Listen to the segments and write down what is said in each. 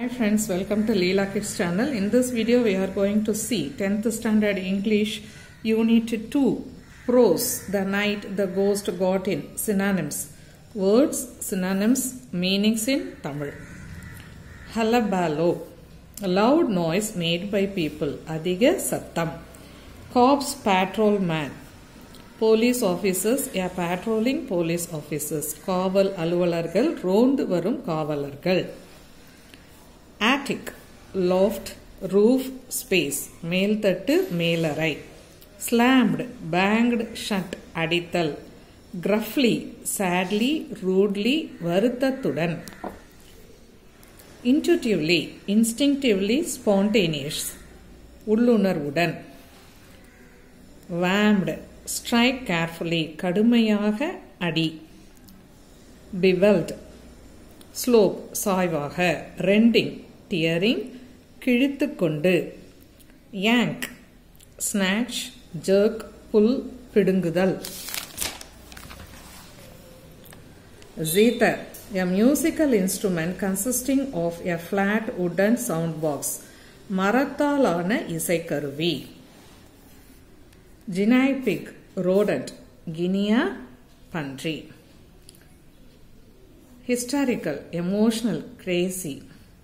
Hi friends, welcome to Leela Kids channel. In this video we are going to see 10th standard English Unit 2 Prose, the night the ghost got in, synonyms. Words, synonyms, meanings in Tamil. Hullabaloo, a loud noise made by people, அதிக சத்தம். Cops patrolman, police officers a patrolling police officers காவல் அலுவலர்கள் ரோந்து வரும் காவலர்கள் attic loft roof space மேல்தட்டு மேலறை slammed banged shut அடித்தல் gruffly sadly rudely வருத்தத்துடன் intuitively instinctively spontaneous உள்ளுணர்வுடன் whammed strike carefully கடுமையாக அடி beveled ஸ்லோப் சாய்வாக ரெண்டிங் டியரிங் கிழித்து கொண்டு yank ஸ்நாச் ஜர்க் புல் பிடுங்குதல் zither a musical instrument consisting of a flat wooden sound box மரத்தாலான இசைக்கருவி ஜினாய்பிக் ரோடட் கினியா பன்றி historical, emotional, crazy.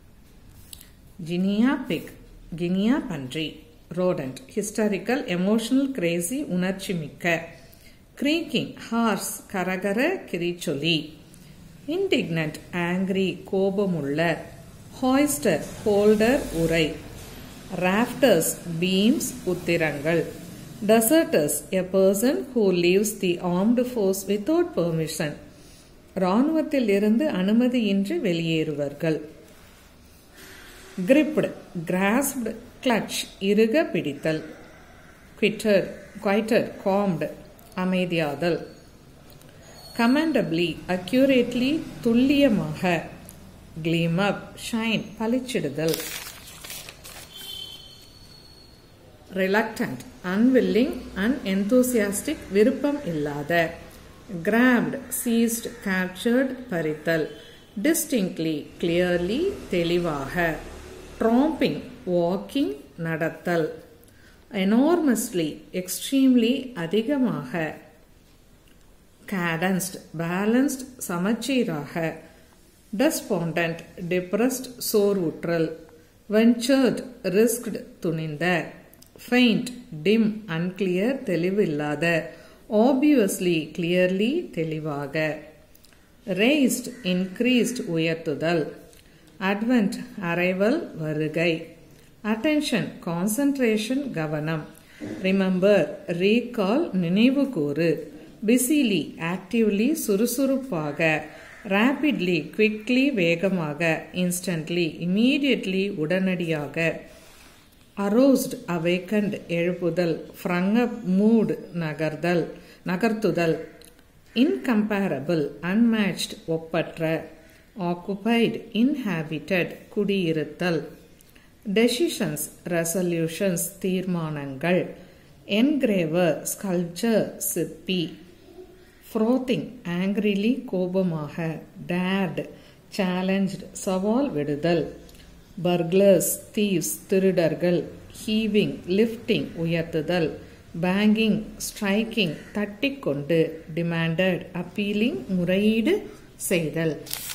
Ginia pig, Ginia பன்றி rodent, historical, emotional, crazy, உணர்ச்சி மிக்க creaking, harsh, கரகர கிரிச்சொலி indignant, angry, கோபமுள்ள hoister, holder, உரை rafters, beams, உத்திரங்கள் deserters, a person who leaves the armed force without permission இராணுவத்தில் இருந்து அனுமதியின்றி வெளியேறுவர்கள் கிரிப்டு கிராஸ்ப்டு கிளட்ச் இறுக பிடித்தல் குவிட்டர் குவைட்டர் காம்டு அமைதியாதல் கமாண்டபிளி அக்யூரேட்லி துல்லியமாக கிளீம் அப் ஷைன் பளிச்சிடுதல் ரிலக்டன்ட் அன்வில்லிங் அன்எந்தூசியாஸ்டிக் விருப்பம் இல்லாத grabbed, seized, captured, பறித்தல் distinctly, clearly, தெளிவாக tromping, walking, நடத்தல் enormously, extremely, அதிகமாக cadenced, balanced, சமச்சீராக despondent, depressed, சோர்வுற்றல் ventured, risked, துணிந்த faint, dim, unclear, தெளிவில்லாத obviously clearly தெளிவாக raised increased உயர்த்துதல் advent arrival வருகை attention concentration கவனம் remember recall நினைவு கூறு busily actively சுறுசுறுப்பாக rapidly quickly வேகமாக instantly immediately உடனடியாக அரோஸ்ட் அவேக்கண்ட் எழுப்புதல் ஃப்ரங் அப் மூட் நகர்தல் நகர்த்துதல் இன்கம்பேரபிள் அன்மேட்ச்ட் ஒப்பற்ற ஆக்குபைடு இன்ஹாபிட்டட் குடியிருத்தல் டெசிஷன்ஸ் ரெசல்யூஷன்ஸ் தீர்மானங்கள் என்கிரேவர் ஸ்கல்ச்சர் சிப்பி ஃப்ரோத்திங் ஆங்கிரிலி கோபமாக டேட் சேலஞ்ச்டு சவால் விடுதல் பர்க்லர்ஸ் தீவ்ஸ் திருடர்கள் ஹீவிங் லிஃப்டிங் உயர்த்துதல் பேங்கிங் ஸ்ட்ரைக்கிங் தட்டிக்கொண்டு டிமாண்டட் அப்பீலிங் முறையீடு செய்தல்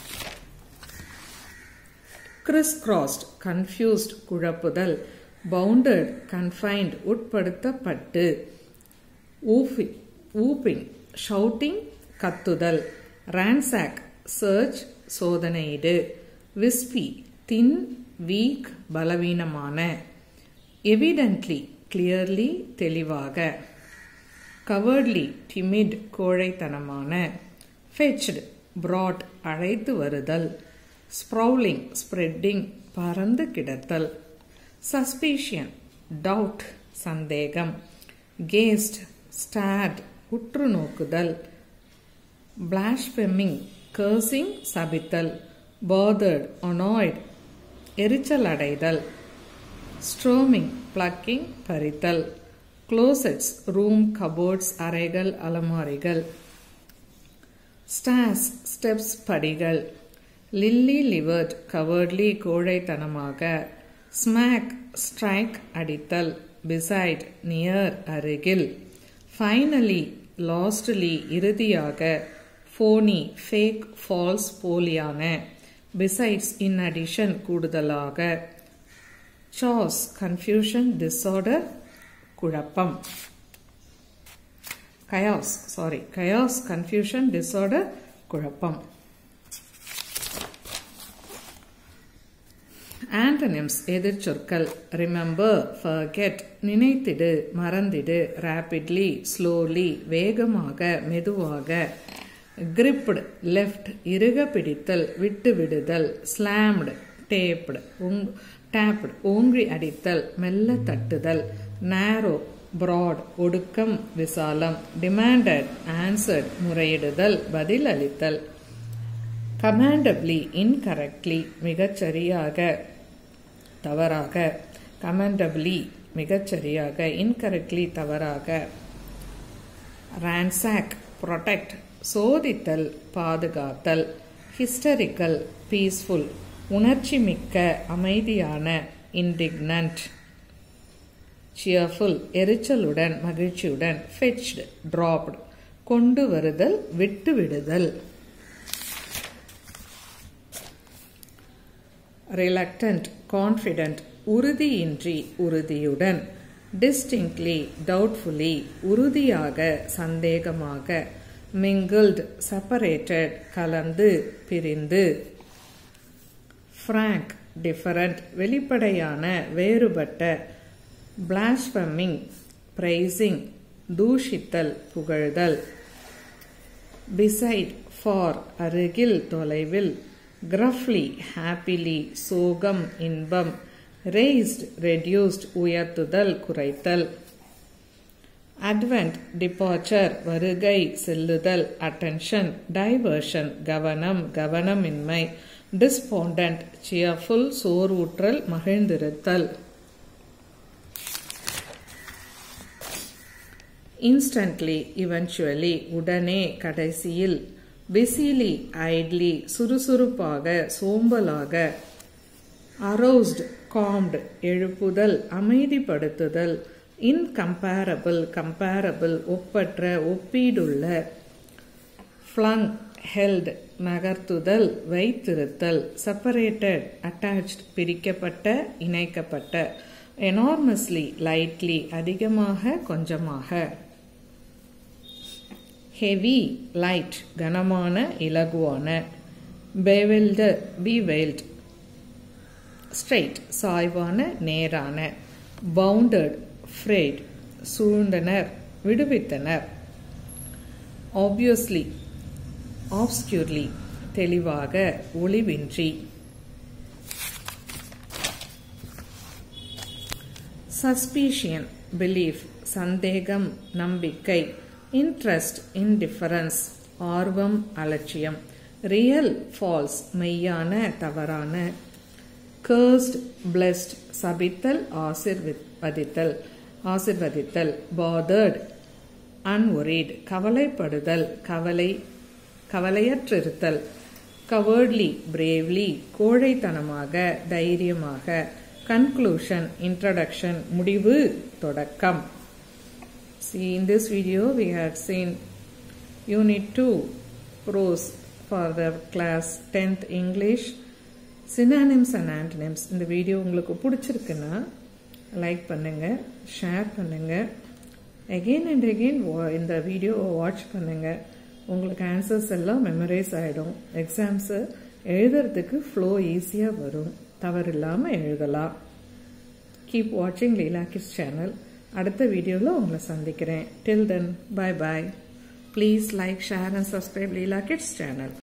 கிறிஸ் கிராஸ்ட் கன்ஃபியூஸ்ட் குழப்புதல் பவுண்டட் கன்ஃபைன்ட் உட்படுத்தப்பட்டு ஊஃபி ஊப்பிங் ஷவுட்டிங் கத்துதல் ரான்சாக் சர்ச் சோதனையிடு விஸ்பி தின் வீக் பலவீனமான எவிடென்ட்லி கிளியர்லி தெளிவாக கவர்ட்லி டிமிட் கோழைத்தனமான ஃபெச்டு ப்ராட் அழைத்து வருதல் ஸ்ப்ரௌலிங் ஸ்ப்ரெட்டிங் பறந்து கிடத்தல் சஸ்பீஷியன் டவுட் சந்தேகம் கேஸ்ட் ஸ்டாட் உற்று நோக்குதல் பிளாஷ்பெமிங் கர்சிங் சபித்தல் பாதர்ட் ஒனாய்ட் எரிச்சல் அடைதல் ஸ்ட்ரோமிங் பிளக்கிங் பறித்தல் க்ளோசெட்ஸ் ரூம் கபோர்ட்ஸ் அறைகள் அலமாரிகள் ஸ்டாஸ் ஸ்டெப்ஸ் படிகள் லில்லி லிவர்ட் கவர்ட்லி கோழைத்தனமாக ஸ்மாக் ஸ்ட்ரைக் அடித்தல் பிசைட் நியர் அருகில் ஃபைனலி லாஸ்ட்லி இறுதியாக ஃபோனி ஃபேக் ஃபால்ஸ் போலியான பிசைட்ஸ் இன் அடிஷன் கூடுதலாக சாஸ் கன்ஃபியூஷன் டிஸார்டர் குழப்பம் chaos sorry chaos confusion disorder குழப்பம் ஆண்டனிம்ஸ் எதிர்ச்சொற்கள் ரிமெம்பர் ஃபர்கெட் நினைத்திடு மறந்திடு ரேப்பிட்லி ஸ்லோலி வேகமாக மெதுவாக கிரிப்டு லெஃப்ட் இறுக பிடித்தல் விட்டு விடுதல் ஸ்லாம்டு டேப்டு உங் டேப்டு ஊன்றி அடித்தல் மெல்ல தட்டுதல் நேரோ பிராட் ஒடுக்கம் விசாலம் டிமாண்டட் ஆன்சர்ட் முறையிடுதல் பதில் அளித்தல் கமாண்டபிளி இன்கரெக்ட்லி மிகச்சரியாக தவறாக கமெண்டபிளி மிகச்சரியாக இன்கரெக்ட்லி தவறாக ரான்சாக் ப்ரொடெக்ட் சோதித்தல் பாதுகாத்தல் ஹிஸ்டரிக்கல் பீஸ்ஃபுல் உணர்ச்சி மிக்க அமைதியான இன்டிக்னன்ட் சியர்ஃபுல் எரிச்சலுடன் மகிழ்ச்சியுடன் ஃபெச்டு ட்ராப்டு கொண்டு வருதல் விட்டு விடுதல் ரிலக்டன்ட் கான்ஃபிடென்ட் உறுதியின்றி உறுதியுடன் டிஸ்டிங்க்லி டவுட்ஃபுல்லி உறுதியாக சந்தேகமாக மிங்கிள்டு செப்பரேட்டட் கலந்து பிரிந்து ஃப்ராங்க் டிஃபரண்ட் வெளிப்படையான வேறுபட்ட பிளாஸ்பமிங் பிரைசிங் தூஷித்தல் புகழ்தல் பிசைட் ஃபார் அருகில் தொலைவில் கிரஃப்லி ஹாப்பிலி சோகம் இன்பம் ரெய்ஸ்ட் ரெடியூஸ்ட் உயர்த்துதல் குறைத்தல் அட்வென்ட் டிபார்ச்சர் வருகை செல்லுதல் அட்டென்ஷன் டைவர்ஷன் கவனம் கவனமின்மை டிஸ்போண்டன்ட் சியர்ஃபுல் சோர்வுற்றல் மகிழ்ந்திருத்தல் இன்ஸ்டன்ட்லி இவென்ச்சுவலி உடனே கடைசியில் பிசிலி ஐட்லி சுறுசுறுப்பாக சோம்பலாக அரௌஸ்டு காம்டு எழுப்புதல் அமைதிப்படுத்துதல் இன்கம்பேரபிள் கம்பேரபிள் ஒப்பற்ற ஒப்பீடுள்ள ஃப்ளங் ஹெல்ட் நகர்த்துதல் வைத்திருத்தல் செப்பரேட்டட் அட்டாச்ட் பிரிக்கப்பட்ட இணைக்கப்பட்ட எனார்மஸ்லி லைட்லி அதிகமாக கொஞ்சமாக ஹெவி லைட் கனமான இலகுவான பெவெல்டு பிவெல்ட் ஸ்ட்ரெயிட் சாய்வான நேரான பவுண்டட் ஃப்ரேட் சூழ்ந்தனர் விடுவித்தனர் ஆப்வியஸ்லி ஆப்ஸ்கியூர்லி தெளிவாக ஒளிவின்றி சஸ்பீஷியன் பிலீஃப் சந்தேகம் நம்பிக்கை இன்ட்ரஸ்ட் இன்டிஃபரன்ஸ் ஆர்வம் அலட்சியம் ரியல் ஃபால்ஸ் மெய்யான தவறான கர்ஸ்ட் பிளஸ்ட் சபித்தல் ஆசிர்வதித்தல் ஆசிர்வதித்தல் பாதர்ட் அன்ஒரீட் கவலைப்படுதல் கவலை கவலையற்றிருத்தல் கவர்ட்லி பிரேவ்லி கோழைத்தனமாக தைரியமாக கன்க்ளூஷன் இன்ட்ரடக்ஷன் முடிவு தொடக்கம் See, in this video we had seen Unit 2 prose for the class 10th English synonyms and antonyms இந்த வீடியோ உங்களுக்கு பிடிச்சிருக்குன்னா லைக் பண்ணுங்கள் ஷேர் பண்ணுங்கள் எகெயின் அண்ட் எகெயின் இந்த வீடியோவை வாட்ச் பண்ணுங்கள் உங்களுக்கு ஆன்சர்ஸ் எல்லாம் மெமரைஸ் ஆகிடும் எக்ஸாம்ஸு எழுதுறதுக்கு ஃப்ளோ ஈஸியாக வரும் தவறில்லாமல் எழுதலாம் கீப் வாட்சிங் லீலா கிஸ் சேனல் அடுத்த வீடியோவில் உங்களை சந்திக்கிறேன் till then bye bye please like share and subscribe Leela kids channel